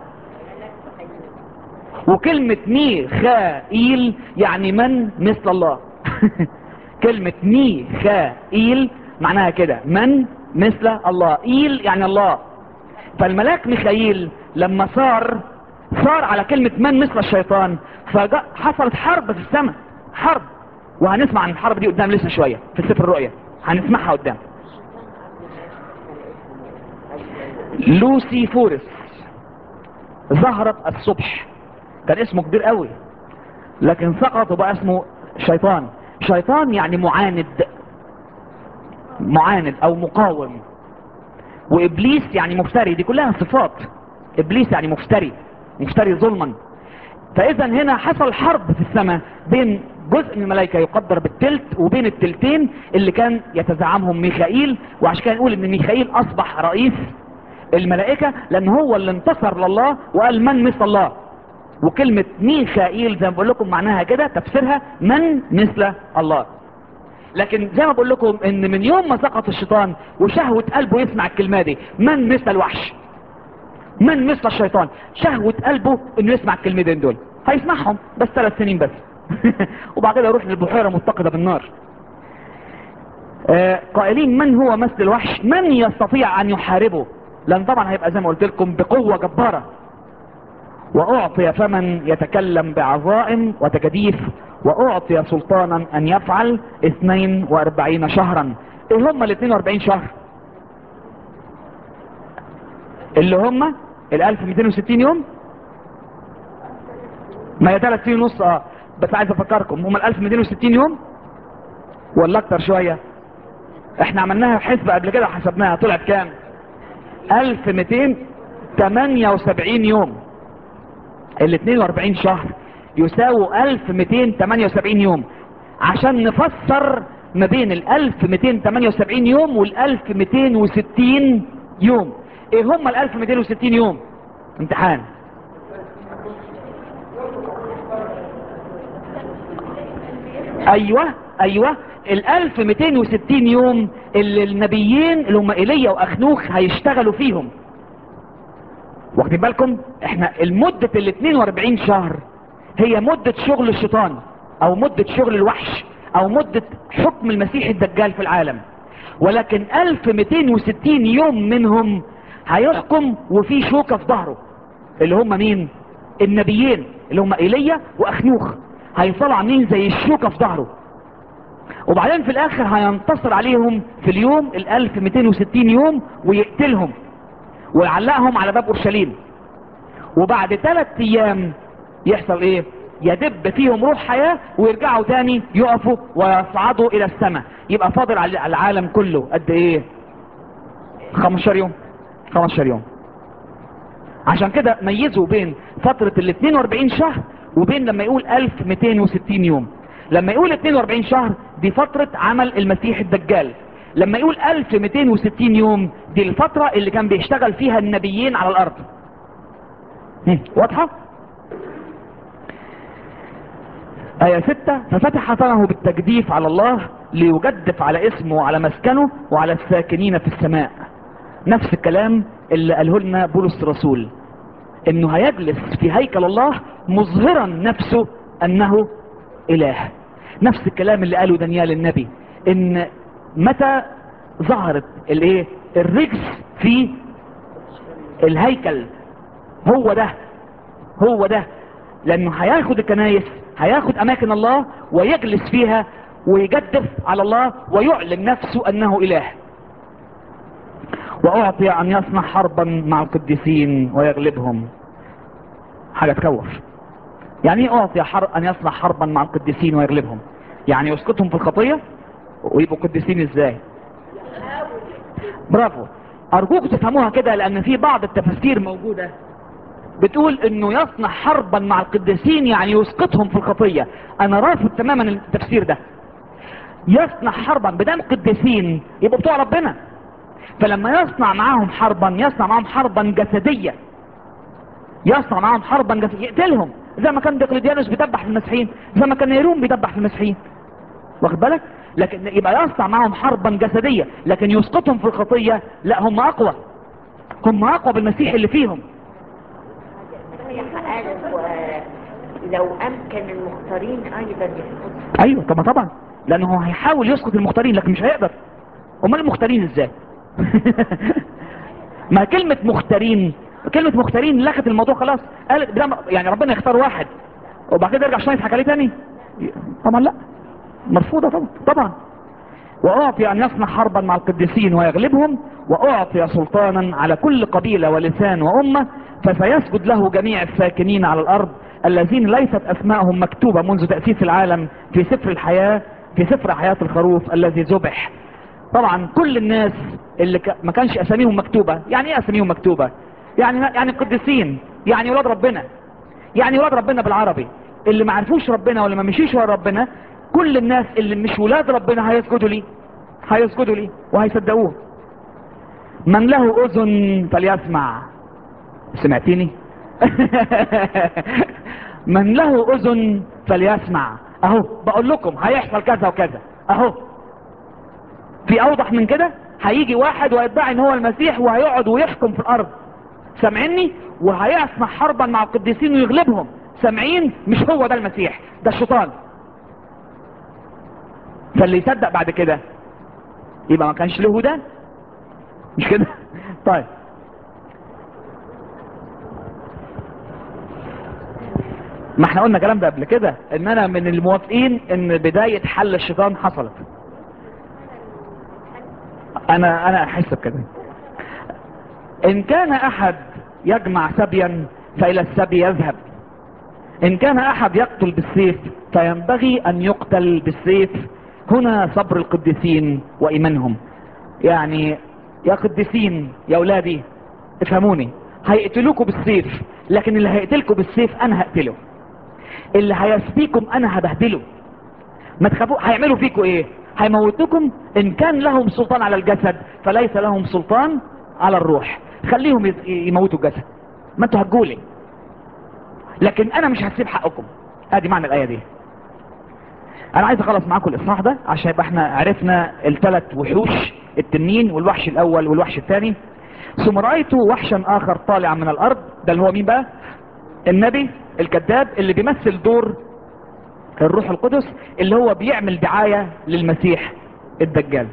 وكلمة ميخائيل يعني من مثل الله كلمة ميخائيل معناها كده من مثل الله إيل يعني الله فالملاك ميخائيل لما صار صار على كلمة من مثل الشيطان فحصلت حرب في السماء حرب وهنسمع عن الحرب دي قدام لسه شوية في سفر الرؤيا هنسمعها قدام لوسي فورس ظهرت الصبح كان اسمه كبير قوي لكن سقط وبقى اسمه شيطان شيطان يعني معاند معاند او مقاوم وابليس يعني مفتري دي كلها صفات ابليس يعني مفتري مفتري ظلما فاذا هنا حصل حرب في السماء بين جزء من الملائكة يقدر بالتلت وبين التلتين اللي كان يتزعمهم ميخائيل وعشان كده نقول ان ميخائيل اصبح رئيس الملائكة لان هو اللي انتصر لله وقال من مثل الله وكلمة ميخائيل زي ما بقول لكم معناها كده تفسيرها من مثل الله لكن زي ما بقول لكم ان من يوم ما سقط الشيطان وشهوة قلبه يسمع الكلمة دي من مثل الوحش من مثل الشيطان شهوة قلبه انه يسمع الكلمتين دول هيسمعهم بس ثلاث سنين بس وبعد كده يروح للبحيرة متقدة بالنار آه قائلين من هو مثل الوحش من يستطيع ان يحاربه لان طبعا هيبقى زي ما قلت لكم بقوة جبارة واعطي فمن يتكلم بعظائم وتجديف واعطي سلطانا ان يفعل 42 شهرا ايه هم ال 42 شهر اللي هم ال 1260 يوم ما هي 3 سنين ونص اه بس عايز افكركم هم ال 1260 يوم ولا اكتر شوية احنا عملناها حسبة قبل كده حسبناها طلعت كام 1278 يوم ال 42 شهر يساووا 1278 يوم عشان نفسر ما بين ال 1278 يوم وال 1260 يوم ايه هم ال 1260 يوم امتحان ايوه ايوه ال 1260 يوم اللي النبيين اللي هم ايليا واخنوخ هيشتغلوا فيهم واخدين بالكم احنا المدة ال 42 شهر هي مدة شغل الشيطان او مدة شغل الوحش او مدة حكم المسيح الدجال في العالم ولكن 1260 يوم منهم هيحكم وفي شوكة في ظهره اللي هم مين النبيين اللي هم ايليا واخنوخ هيطلع عاملين زي الشوكة في ظهره وبعدين في الاخر هينتصر عليهم في اليوم ال 1260 يوم ويقتلهم ويعلقهم على باب اورشليم وبعد ثلاث ايام يحصل ايه يدب فيهم روح حياة ويرجعوا تاني يقفوا ويصعدوا الى السماء يبقى فاضل على العالم كله قد ايه 15 يوم 15 يوم عشان كده ميزوا بين فترة ال 42 شهر وبين لما يقول 1260 يوم لما يقول 42 شهر دي فترة عمل المسيح الدجال لما يقول 1260 يوم دي الفترة اللي كان بيشتغل فيها النبيين على الارض هم، واضحة آية ستة ففتح فمه بالتجديف على الله ليجدف على اسمه وعلى مسكنه وعلى الساكنين في السماء نفس الكلام اللي قاله لنا بولس الرسول انه هيجلس في هيكل الله مظهرا نفسه انه اله نفس الكلام اللي قاله دانيال النبي ان متى ظهرت الايه الرجس في الهيكل هو ده هو ده لانه هياخد الكنايس هياخد اماكن الله ويجلس فيها ويجدف على الله ويعلن نفسه انه اله واعطي ان يصنع حربا مع القديسين ويغلبهم حاجة تخوف يعني ايه اعطي حر... ان يصنع حربا مع القديسين ويغلبهم يعني يسقطهم في الخطية ويبقوا قديسين ازاي برافو ارجوك تفهموها كده لان في بعض التفاسير موجودة بتقول انه يصنع حربا مع القديسين يعني يسقطهم في الخطية انا رافض تماما التفسير ده يصنع حربا بدم قديسين يبقوا بتوع ربنا فلما يصنع معاهم حربا يصنع معاهم حربا جسدية يصنع معاهم حربا جسدية يقتلهم زي ما كان دقلديانوس بيدبح في المسيحيين زي ما كان نيرون بيدبح في المسيحيين واخد بالك لكن يبقى يصنع معاهم حربا جسدية لكن يسقطهم في الخطية لا هم اقوى هم اقوى بالمسيح اللي فيهم قال لو امكن المختارين ايضا يسقطوا ايوه طبعا طبعا لانه هو هيحاول يسقط المختارين لكن مش هيقدر امال المختارين ازاي ما كلمة مختارين كلمة مختارين لغت الموضوع خلاص قالت ده يعني ربنا يختار واحد وبعد كده يرجع عشان يضحك عليه تاني طبعا لا مرفوضة طبعا طبعا واعطي ان يصنع حربا مع القديسين ويغلبهم واعطي سلطانا على كل قبيلة ولسان وامة فسيسجد له جميع الساكنين على الارض الذين ليست اسماءهم مكتوبة منذ تأسيس العالم في سفر الحياة في سفر حياة الخروف الذي ذبح طبعا كل الناس اللي ك... ما كانش اساميهم مكتوبة يعني ايه اساميهم مكتوبة يعني يعني قديسين يعني ولاد ربنا يعني ولاد ربنا بالعربي اللي ما عرفوش ربنا ولا ما مشيش ورا ربنا كل الناس اللي مش ولاد ربنا هيسجدوا ليه هيسجدوا ليه وهيصدقوه من له اذن فليسمع سمعتني من له اذن فليسمع اهو بقول لكم هيحصل كذا وكذا اهو في اوضح من كده هيجي واحد ويدعي ان هو المسيح وهيقعد ويحكم في الارض سامعيني وهيصنع حربا مع القديسين ويغلبهم سامعين مش هو ده المسيح ده الشيطان فاللي يصدق بعد كده يبقى ما كانش له هدى مش كده طيب ما احنا قلنا الكلام ده قبل كده ان انا من الموافقين ان بداية حل الشيطان حصلت انا انا احس بكده ان كان احد يجمع سبيا فالى السبي يذهب ان كان احد يقتل بالسيف فينبغي ان يقتل بالسيف هنا صبر القديسين وايمانهم يعني يا قديسين يا اولادي افهموني هيقتلوكوا بالسيف لكن اللي هيقتلكوا بالسيف انا هقتله اللي هيسبيكم انا هبهدله ما تخافوا هيعملوا فيكم ايه هيموتوكم ان كان لهم سلطان على الجسد فليس لهم سلطان على الروح خليهم يز- يموتوا الجسد ما انتوا هتجولي لكن انا مش هسيب حقكم ادي معنى الايه دي انا عايز اخلص معاكم الاصحاح ده عشان يبقى احنا عرفنا الثلاث وحوش التنين والوحش الاول والوحش الثاني ثم رايت وحشا اخر طالعا من الارض ده اللي هو مين بقى النبي الكذاب اللي بيمثل دور الروح القدس اللي هو بيعمل دعاية للمسيح الدجال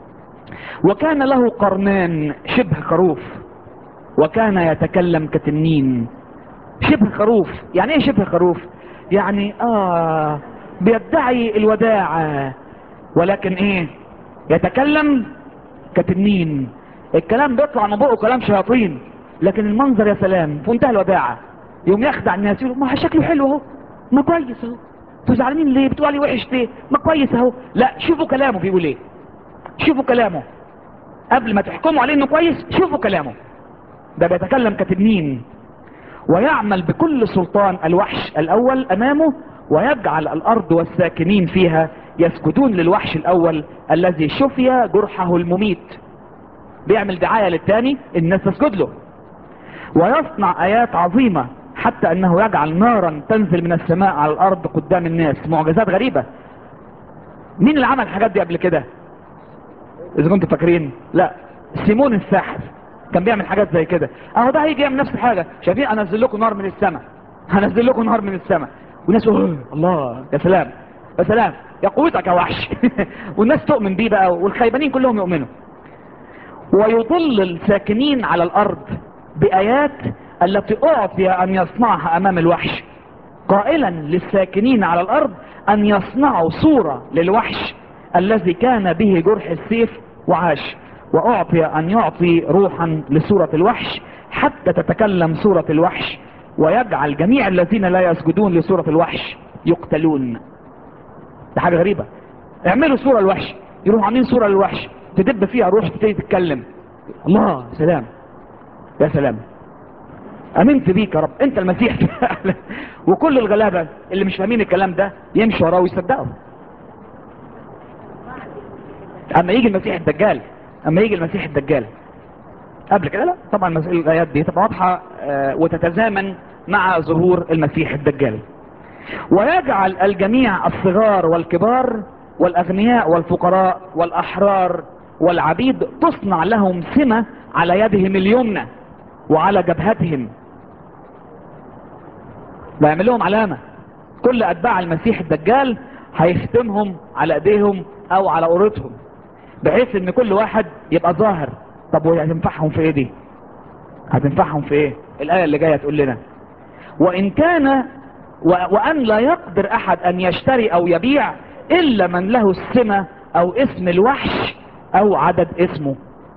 وكان له قرنان شبه خروف وكان يتكلم كتنين شبه خروف يعني ايه شبه خروف يعني اه بيدعي الوداعة ولكن ايه يتكلم كتنين الكلام بيطلع من بقه كلام شياطين لكن المنظر يا سلام في منتهى الوداعة يوم يخدع الناس يقول ما شكله حلو اهو ما كويس اهو انتوا زعلانين ليه بتقولوا عليه وحش ليه ما كويس اهو لا شوفوا كلامه بيقول ايه شوفوا كلامه قبل ما تحكموا عليه انه كويس شوفوا كلامه ده بيتكلم كتنين ويعمل بكل سلطان الوحش الاول امامه ويجعل الارض والساكنين فيها يسجدون للوحش الاول الذي شفي جرحه المميت بيعمل دعاية للتاني الناس تسجد له ويصنع ايات عظيمة حتى انه يجعل نارا تنزل من السماء على الارض قدام الناس معجزات غريبة مين اللي عمل الحاجات دي قبل كده اذا كنتوا فاكرين لا سيمون الساحر كان بيعمل حاجات زي كده اهو ده هيجي يعمل نفس الحاجة شايفين انزل لكم نار من السماء هنزل لكم نار من السماء والناس يقولوا الله يا سلام يا سلام يا قوتك يا وحش والناس تؤمن بيه بقى والخيبانين كلهم يؤمنوا ويضل الساكنين على الارض بايات التي اعطي ان يصنعها امام الوحش قائلا للساكنين على الارض ان يصنعوا صورة للوحش الذي كان به جرح السيف وعاش واعطي ان يعطي روحا لصورة الوحش حتى تتكلم صورة الوحش ويجعل جميع الذين لا يسجدون لصورة الوحش يقتلون ده حاجة غريبة اعملوا صورة الوحش يروحوا عاملين صورة للوحش تدب فيها روح تبتدي تتكلم الله سلام يا سلام امنت بيك يا رب انت المسيح فعلا وكل الغلابة اللي مش فاهمين الكلام ده يمشوا وراه ويصدقوا اما يجي المسيح الدجال اما يجي المسيح الدجال قبل كده لا طبعا المس- الايات دي تبقى واضحه آه، وتتزامن مع ظهور المسيح الدجال ويجعل الجميع الصغار والكبار والاغنياء والفقراء والاحرار والعبيد تصنع لهم سمة على يدهم اليمنى وعلى جبهتهم بيعمل لهم علامة كل اتباع المسيح الدجال هيختمهم على ايديهم او على قرتهم بحيث ان كل واحد يبقى ظاهر طب وهي هتنفعهم في ايه دي هتنفعهم في ايه الايه اللي جايه تقول لنا وان كان و... وان لا يقدر احد ان يشتري او يبيع الا من له السمة او اسم الوحش او عدد اسمه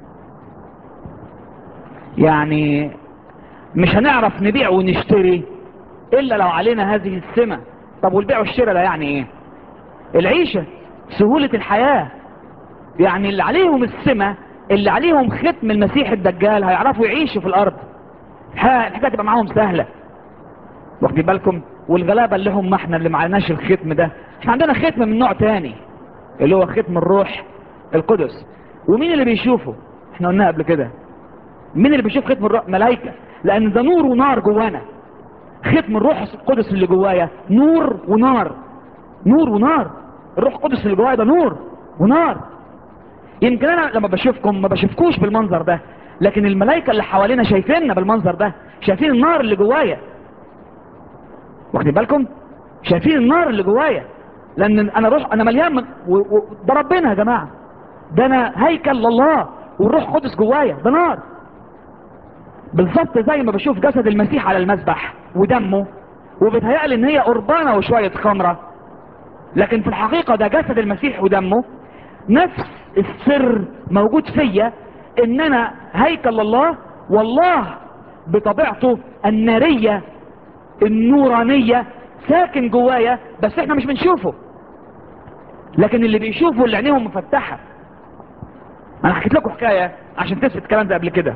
يعني مش هنعرف نبيع ونشتري الا لو علينا هذه السمة طب والبيع والشراء ده يعني ايه العيشة سهولة الحياة يعني اللي عليهم السمة اللي عليهم ختم المسيح الدجال هيعرفوا يعيشوا في الارض ها الحاجة تبقى معاهم سهلة واخدين بالكم والغلابة اللي هم احنا اللي معناش الختم ده احنا عندنا ختم من نوع تاني اللي هو ختم الروح القدس ومين اللي بيشوفه احنا قلناها قبل كده مين اللي بيشوف ختم الروح ملائكة لان ده نور ونار جوانا ختم الروح القدس اللي جوايا نور ونار نور ونار الروح القدس اللي جوايا ده نور ونار يمكن انا لما بشوفكم ما بشوفكوش بالمنظر ده لكن الملائكة اللي حوالينا شايفيننا بالمنظر ده شايفين النار اللي جوايا واخدين بالكم شايفين النار اللي جوايا لان انا روح انا مليان من و... و... ده ربنا يا جماعة ده انا هيكل لله والروح القدس جوايا ده نار بالظبط زي ما بشوف جسد المسيح على المذبح ودمه وبتهيألي ان هي قربانة وشوية خمرة لكن في الحقيقة ده جسد المسيح ودمه نفس السر موجود فيا ان انا هيكل الله والله بطبيعته النارية النورانية ساكن جوايا بس احنا مش بنشوفه لكن اللي بيشوفه اللي عينيهم مفتحة انا حكيت لكم حكاية عشان تثبت الكلام ده قبل كده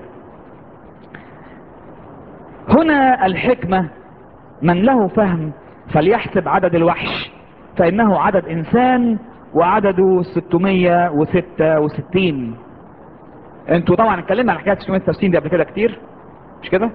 هنا الحكمة من له فهم فليحسب عدد الوحش فإنه عدد إنسان وعدده 666 انتوا طبعا اتكلمنا عن حكاية 666 دي قبل كده كتير مش كده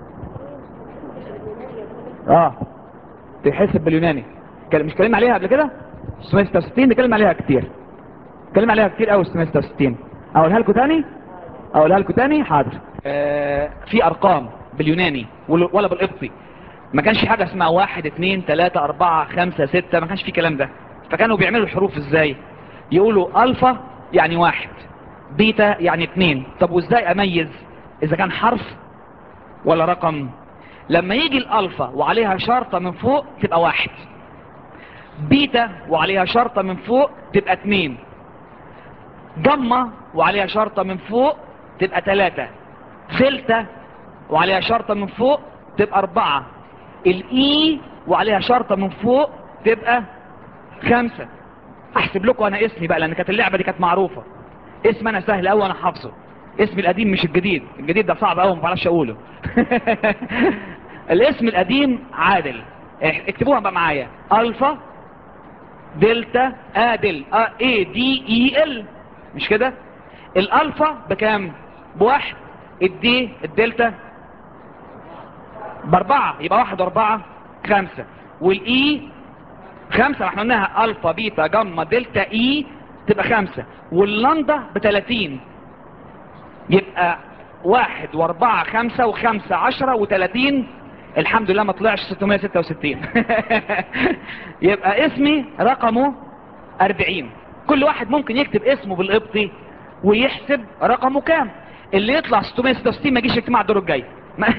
اه تحسب باليوناني كل- مش اتكلمنا عليها قبل كده 666 اتكلمنا عليها كتير اتكلمنا عليها كتير قوي 666 اقولها لكم تاني اقولها لكم تاني حاضر آه في ارقام باليوناني ولا ولا بالقبطي ما كانش حاجة اسمها واحد اتنين تلاتة اربعة خمسة ستة ما كانش في كلام ده فكانوا بيعملوا الحروف ازاي يقولوا الفا يعني واحد بيتا يعني اتنين طب وازاي اميز اذا كان حرف ولا رقم لما يجي الالفا وعليها شرطة من فوق تبقى واحد بيتا وعليها شرطة من فوق تبقى اتنين جمة وعليها شرطة من فوق تبقى تلاتة دلتا وعليها شرطة من فوق تبقى اربعة الاي وعليها شرطة من فوق تبقى خمسة احسب لكم انا اسمي بقى لان كانت اللعبة دي كانت معروفة اسم انا سهل قوي انا حافظه اسمي القديم مش الجديد الجديد ده صعب قوي ما بعرفش اقوله الاسم القديم عادل اح- اكتبوها بقى معايا الفا دلتا ادل اي دي اي ال مش كده الالفا بكام بواحد الدي الدلتا باربعة يبقى واحد واربعة خمسة والاي خمسة احنا قلناها الفا بيتا جاما دلتا اي تبقى خمسة واللندا بتلاتين يبقى واحد واربعة خمسة وخمسة عشرة وتلاتين الحمد لله ما طلعش 666 يبقى اسمي رقمه 40 كل واحد ممكن يكتب اسمه بالقبطي ويحسب رقمه كام اللي يطلع 666 ما يجيش اجتماع الدور الجاي ما-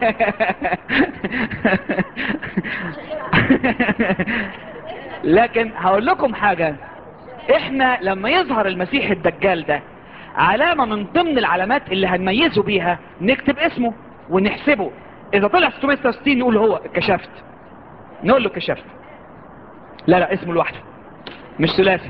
لكن هقول لكم حاجة احنا لما يظهر المسيح الدجال ده علامة من ضمن العلامات اللي هنميزه بيها نكتب اسمه ونحسبه اذا طلع 666 نقول هو اتكشفت نقول له اتكشفت لا لا اسمه لوحده مش ثلاثي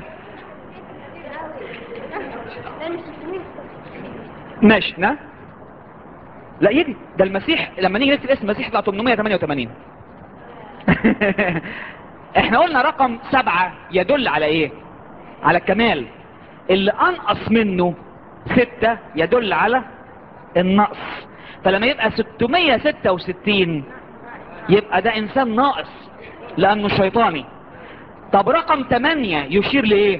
ماشي نعم لا يجي ده المسيح لما نيجي نكتب اسم المسيح يطلع 888 احنا قلنا رقم سبعة يدل على ايه على الكمال اللي انقص منه ستة يدل على النقص فلما يبقى 666 يبقى ده انسان ناقص لانه شيطاني طب رقم 8 يشير لايه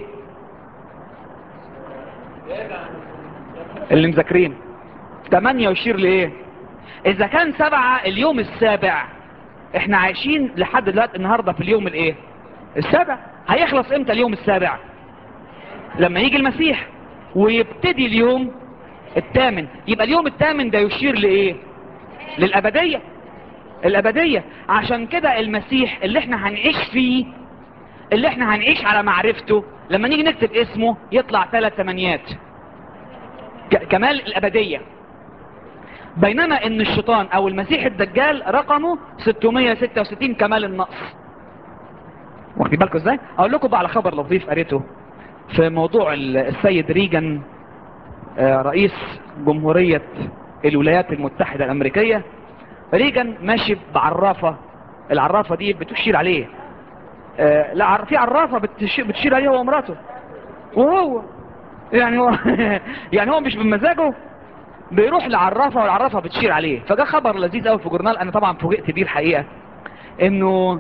اللي مذاكرين 8 يشير لايه اذا كان سبعة اليوم السابع احنا عايشين لحد دلوقتي النهاردة في اليوم الايه السابع هيخلص امتى اليوم السابع لما يجي المسيح ويبتدي اليوم الثامن يبقى اليوم الثامن ده يشير لايه للابدية الابدية عشان كده المسيح اللي احنا هنعيش فيه اللي احنا هنعيش على معرفته لما نيجي نكتب اسمه يطلع ثلاث ثمانيات ك- كمال الابدية بينما ان الشيطان او المسيح الدجال رقمه 666 كمال النقص واخدين بالكم ازاي اقول لكم بقى على خبر لطيف قريته في موضوع ال- السيد ريجن آه، رئيس جمهورية الولايات المتحدة الأمريكية ريجن ماشي بعرافة العرافة دي بتشير عليه آه، لا عر- في عرافة بتش- بتشير عليه هو ومراته وهو يعني هو يعني هو مش بمزاجه بيروح لعرافة والعرافة بتشير عليه فجاء خبر لذيذ قوي في جورنال انا طبعا فوجئت بيه الحقيقة انه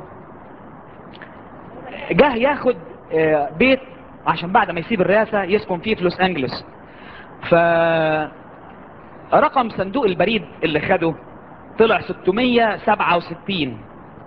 جه ياخد آه، بيت عشان بعد ما يسيب الرئاسة يسكن فيه في لوس انجلوس ف رقم صندوق البريد اللي خده طلع 667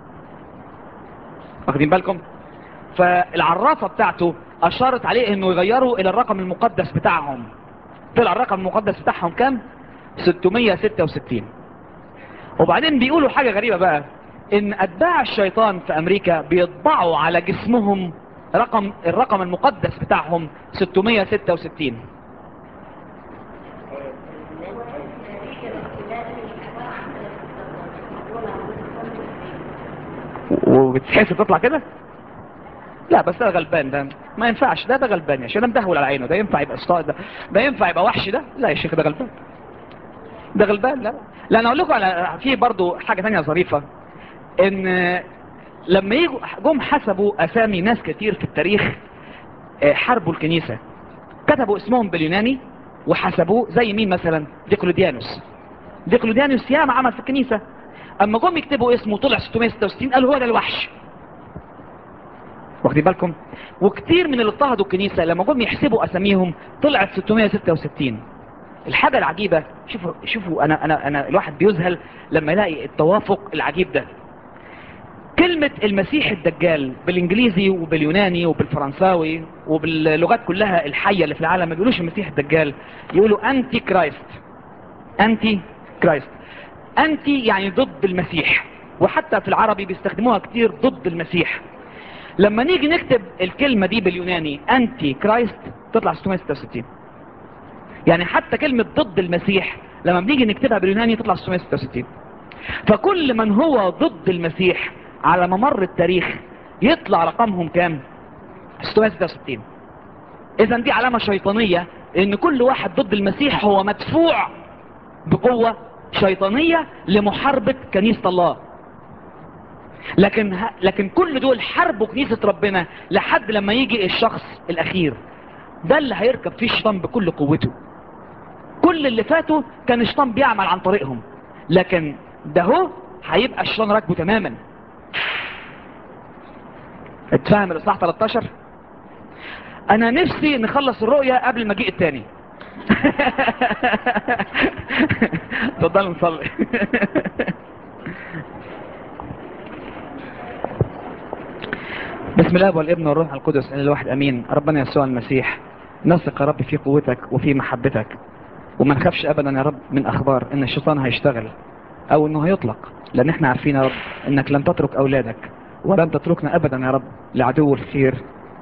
واخدين بالكم فالعرافة بتاعته اشارت عليه انه يغيروا الى الرقم المقدس بتاعهم طلع الرقم المقدس بتاعهم كام 666 وبعدين بيقولوا حاجة غريبة بقى ان اتباع الشيطان في امريكا بيطبعوا على جسمهم رقم الرقم المقدس بتاعهم 666 وبتحس تطلع كده لا بس ده غلبان ده ما ينفعش ده ده غلبان يا شيخ ده مدهول على عينه ده ينفع يبقى اسطاء ده ده ينفع يبقى وحش ده لا يا شيخ ده غلبان ده غلبان لا لا انا اقول لكم على في برضو حاجة تانية ظريفة ان لما يجوا جم حسبوا اسامي ناس كتير في التاريخ آه، حاربوا الكنيسة كتبوا اسمهم باليوناني وحسبوه زي مين مثلا ديكلوديانوس ديكلوديانوس ياما عمل في الكنيسة اما جم يكتبوا اسمه طلع 666 قالوا هو ده الوحش واخدين بالكم وكتير من اللي اضطهدوا الكنيسة لما جم يحسبوا اساميهم طلعت 666 الحاجة العجيبة شوفوا شوفوا انا انا انا الواحد بيذهل لما يلاقي التوافق العجيب ده كلمة المسيح الدجال بالانجليزي وباليوناني وبالفرنساوي وباللغات كلها الحية اللي في العالم ما بيقولوش المسيح الدجال يقولوا انتي كرايست انتي كرايست انتي يعني ضد المسيح وحتى في العربي بيستخدموها كتير ضد المسيح لما نيجي نكتب الكلمة دي باليوناني انتي كرايست تطلع 666 يعني حتى كلمة ضد المسيح لما بنيجي نكتبها باليوناني تطلع 666 فكل من هو ضد المسيح على ممر التاريخ يطلع رقمهم كام 666 اذا دي علامة شيطانية ان كل واحد ضد المسيح هو مدفوع بقوة شيطانية لمحاربة كنيسة الله لكن ه... لكن كل دول حاربوا كنيسة ربنا لحد لما يجي الشخص الاخير ده اللي هيركب فيه الشيطان بكل قوته كل اللي فاتوا كان الشيطان بيعمل عن طريقهم لكن ده هو هيبقى الشيطان راكبه تماما اتفهم الاصحاح 13 انا نفسي نخلص الرؤية قبل المجيء التاني تفضلوا نصلي بسم الله والابن والروح القدس الواحد امين ربنا يسوع المسيح نثق يا رب في قوتك وفي محبتك وما نخافش ابدا يا رب من اخبار ان الشيطان هيشتغل او انه هيطلق لان احنا عارفين يا رب انك لن تترك اولادك ولن تتركنا ابدا يا رب لعدو الخير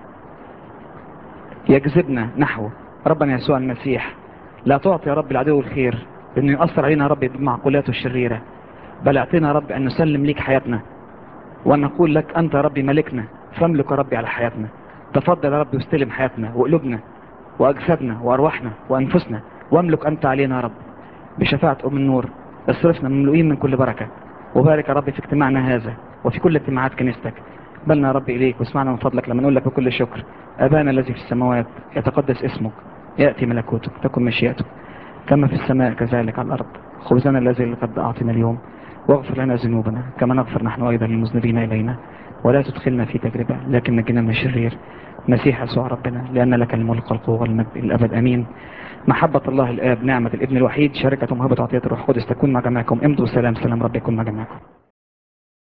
يجذبنا نحوه ربنا يسوع المسيح لا تعطي يا رب العدو الخير انه يؤثر علينا يا رب بمعقولاته الشريرة بل اعطينا يا رب ان نسلم ليك حياتنا وان نقول لك انت يا رب ملكنا فاملك يا رب على حياتنا تفضل يا رب واستلم حياتنا وقلوبنا واجسادنا وارواحنا وانفسنا واملك انت علينا يا رب بشفاعة ام النور اصرفنا مملوئين من كل بركة وبارك يا رب في اجتماعنا هذا وفي كل اجتماعات كنيستك بلنا يا رب إليك واسمعنا من فضلك لما نقول لك بكل شكر أبانا الذي في السماوات يتقدس اسمك يأتي ملكوتك تكن مشيئتك كما في السماء كذلك على الأرض خبزنا الذي قد أعطينا اليوم واغفر لنا ذنوبنا كما نغفر نحن أيضا للمذنبين إلينا ولا تدخلنا في تجربة لكن نجنا من الشرير مسيح يسوع ربنا لأن لك الملك والقوة والمجد الأبد أمين محبة الله الآب نعمة الابن الوحيد شركة مهبة عطية الروح القدس تكون مع جميعكم امضوا سلام سلام رب يكون مع جميعكم